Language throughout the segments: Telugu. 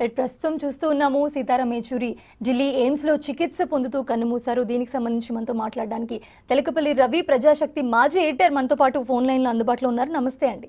రైట్, ప్రస్తుతం చూస్తూ ఉన్నాము సీతారాం యేచూరి ఢిల్లీ ఎయిమ్స్ లో చికిత్స పొందుతూ కన్నుమూశారు దీనికి సంబంధించి మనతో మాట్లాడడానికి తెలకపల్లి రవి ప్రజాశక్తి మాజీ ఎడిటర్ మనతో పాటు ఫోన్ లైన్ లో అందుబాటులో ఉన్నారు నమస్తే అండి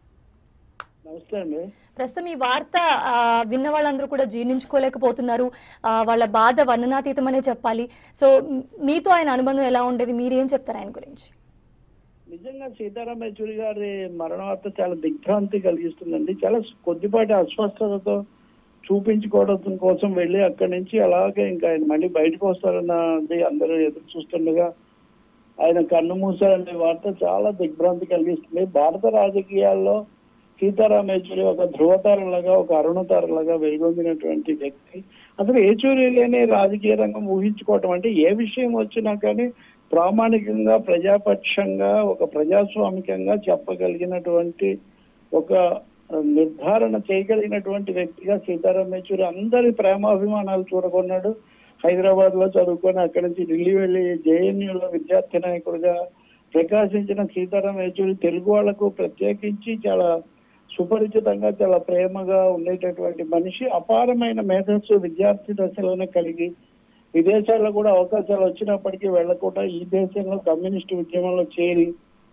నమస్తే అండి ప్రస్తుతం ఈ వార్త ఆ, విన్న వాళ్ళందరూ కూడా జీర్ణించుకోలేకపోతున్నారు ఆ, వాళ్ళ బాధ వర్ణనాతీతమనే చెప్పాలి సో మ్, మీతో ఆయన అనుబంధం ఎలా ఉండేది మీరేం చెప్తారు ఆయన గురించి నిజంగా సీతారాం యేచూరి గారి మరణ వార్త చాలా దిగ్భ్రాంతి కలిగిస్తుందండి చాలా కొద్దిపాటి అస్వస్థతతో చూపించుకోవడం కోసం వెళ్ళి అక్కడి నుంచి అలాగే ఇంకా ఆయన మళ్ళీ బయటకు వస్తారన్నది అందరూ ఎదురు చూస్తుండగా ఆయన కన్ను మూసారనే వార్త చాలా దిగ్భ్రాంతి కలిగిస్తుంది భారత రాజకీయాల్లో సీతారాం యేచూరి ఒక ధృవతారలాగా ఒక అరుణతారలాగా వెలుగొందినటువంటి వ్యక్తి అసలు యేచూరి లేని రాజకీయ రంగం ఊహించుకోవటం అంటే ఏ విషయం వచ్చినా కానీ ప్రామాణికంగా ప్రజాపక్షంగా ఒక ప్రజాస్వామికంగా చెప్పగలిగినటువంటి ఒక నిర్ధారణ చేయగలిగినటువంటి వ్యక్తిగా సీతారాం యేచూరి అందరి ప్రేమాభిమానాలు చూరగొన్నాడు హైదరాబాద్ లో చదువుకొని అక్కడి నుంచి ఢిల్లీ వెళ్ళి జేఎన్యూలో విద్యార్థి నాయకుడిగా ప్రకాశించిన సీతారాం యేచూరి తెలుగు వాళ్లకు ప్రత్యేకించి చాలా సుపరిచితంగా చాలా ప్రేమగా ఉండేటటువంటి మనిషి అపారమైన మేధస్సు విద్యార్థి దశలోనే కలిగి విదేశాల్లో కూడా అవకాశాలు వచ్చినప్పటికీ వెళ్ళకుండా ఈ దేశంలో కమ్యూనిస్ట్ ఉద్యమంలో చేరి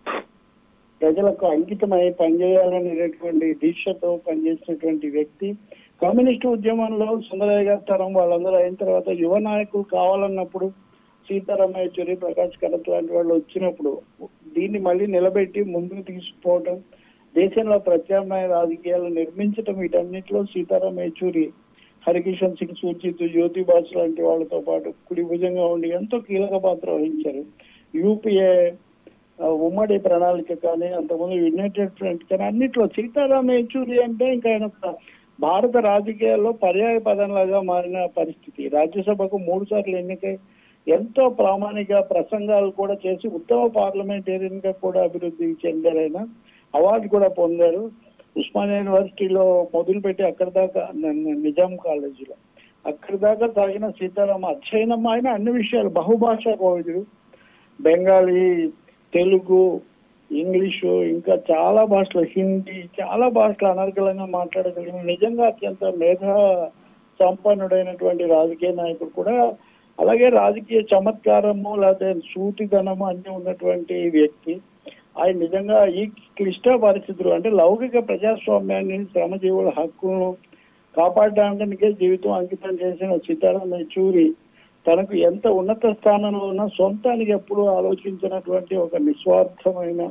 ప్రజలకు అంకితమై పనిచేయాలనేటటువంటి దీక్షతో పనిచేసినటువంటి వ్యక్తి కమ్యూనిస్ట్ ఉద్యమంలో సుందరయ్య గారి తరం వాళ్ళందరూ అయిన తర్వాత యువ నాయకులు కావాలన్నప్పుడు సీతారాం యేచూరి ప్రకాష్ కరత్ లాంటి వాళ్ళు వచ్చినప్పుడు దీన్ని మళ్ళీ నిలబెట్టి ముందుకు తీసుకుపోవడం దేశంలో ప్రత్యామ్నాయ రాజకీయాలు నిర్మించడం వీటన్నిటిలో సీతారాం యేచూరి హరికిషన్ సింగ్ సూచిత్ జ్యోతి బాసు లాంటి వాళ్ళతో పాటు కుడి భుజంగా ఉండి ఎంతో కీలక పాత్ర వహించారు యూపీఏ ఆ, ఉమ్మడి ప్రణాళిక కానీ అంతకుముందు యునైటెడ్ ఫ్రంట్ కానీ అన్నిట్లో సీతారాం యేచూరి అంటే ఇంకా ఆయన ఒక భారత రాజకీయాల్లో పర్యాయ పదంలాగా మారిన పరిస్థితి రాజ్యసభకు మూడు సార్లు ఎన్నికై ఎంతో ప్రామాణిక ప్రసంగాలు కూడా చేసి ఉత్తమ పార్లమెంటేరియన్ గా కూడా అభివృద్ధి చెందారు ఆయన అవార్డు కూడా పొందారు ఉస్మానియా యూనివర్సిటీలో మొదలుపెట్టి అక్కడి దాకా న- న- నిజాం కాలేజీలో అక్కడి దాకా సాగిన సీతారామ అధ్యయనం ఆయన అన్ని విషయాలు బహుభాషా కోవిదుడు బెంగాలీ తెలుగు ఇంగ్లీషు ఇంకా చాలా భాషలు హిందీ చాలా భాషలు అనర్గళంగా మాట్లాడగలిగిన నిజంగా అత్యంత మేధా సంపన్నుడైనటువంటి రాజకీయ నాయకుడు కూడా అలాగే రాజకీయ చమత్కారము లేకపోతే సూటిదనము అన్ని ఉన్నటువంటి వ్యక్తి ఆయన నిజంగా ఈ క్లిష్ట పరిస్థితులు అంటే లౌకిక ప్రజాస్వామ్యాన్ని శ్రమజీవుల హక్కులను కాపాడడానికే జీవితం అంకితం చేసిన సీతారాం యేచూరి తనకు ఎంత ఉన్నత స్థానంలో ఉన్నా సొంతానికి ఎప్పుడు ఆలోచించినటువంటి ఒక నిస్వార్థమైన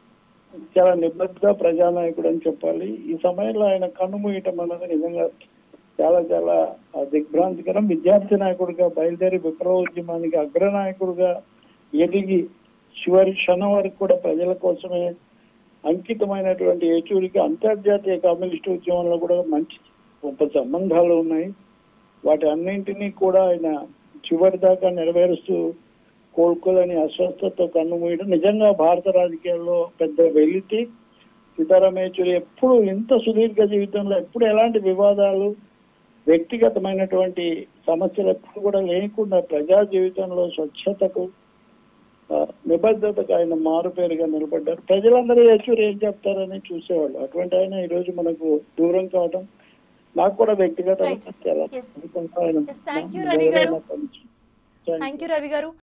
చాలా నిబద్ధ ప్రజానాయకుడు అని చెప్పాలి ఈ సమయంలో ఆయన కన్నుమూయటం అన్నది నిజంగా చాలా చాలా ఆ, దిగ్భ్రాంతికరం విద్యార్థి నాయకుడిగా బయలుదేరి విప్లవోద్యమానికి అగ్రనాయకుడిగా ఎదిగి చివరి క్షణం వరకు కూడా ప్రజల కోసమే అంకితమైనటువంటి ఏచూరికి అంతర్జాతీయ కమ్యూనిస్ట్ ఉద్యమంలో కూడా మంచి గొప్ప సంబంధాలు ఉన్నాయి వాటి అన్నింటినీ కూడా ఆయన చివరి దాకా నెరవేరుస్తూ కోలుకోలేని అస్వస్థతతో కన్నుమూయడం నిజంగా భారత రాజకీయాల్లో పెద్ద వెలితి సీతారాం యేచూరి ఎప్పుడు ఇంత సుదీర్ఘ జీవితంలో ఎప్పుడు ఎలాంటి వివాదాలు వ్యక్తిగతమైనటువంటి సమస్యలు ఎప్పుడు కూడా లేకుండా ప్రజా జీవితంలో స్వచ్ఛతకు ఆ, నిబద్ధతకు ఆయన మారుపేరుగా నిలబడ్డారు ప్రజలందరూ యేచూరి ఏం చెప్తారని చూసేవాళ్ళు అటువంటి ఆయన ఈ రోజు మనకు దూరం కావడం నాకు కూడా వ్యక్తిగతంగా Right. చాలా Yes. అద్భుతంగా ఆయన Yes, thank you, రవి గారు. Thank you. Thank you Ravi గారు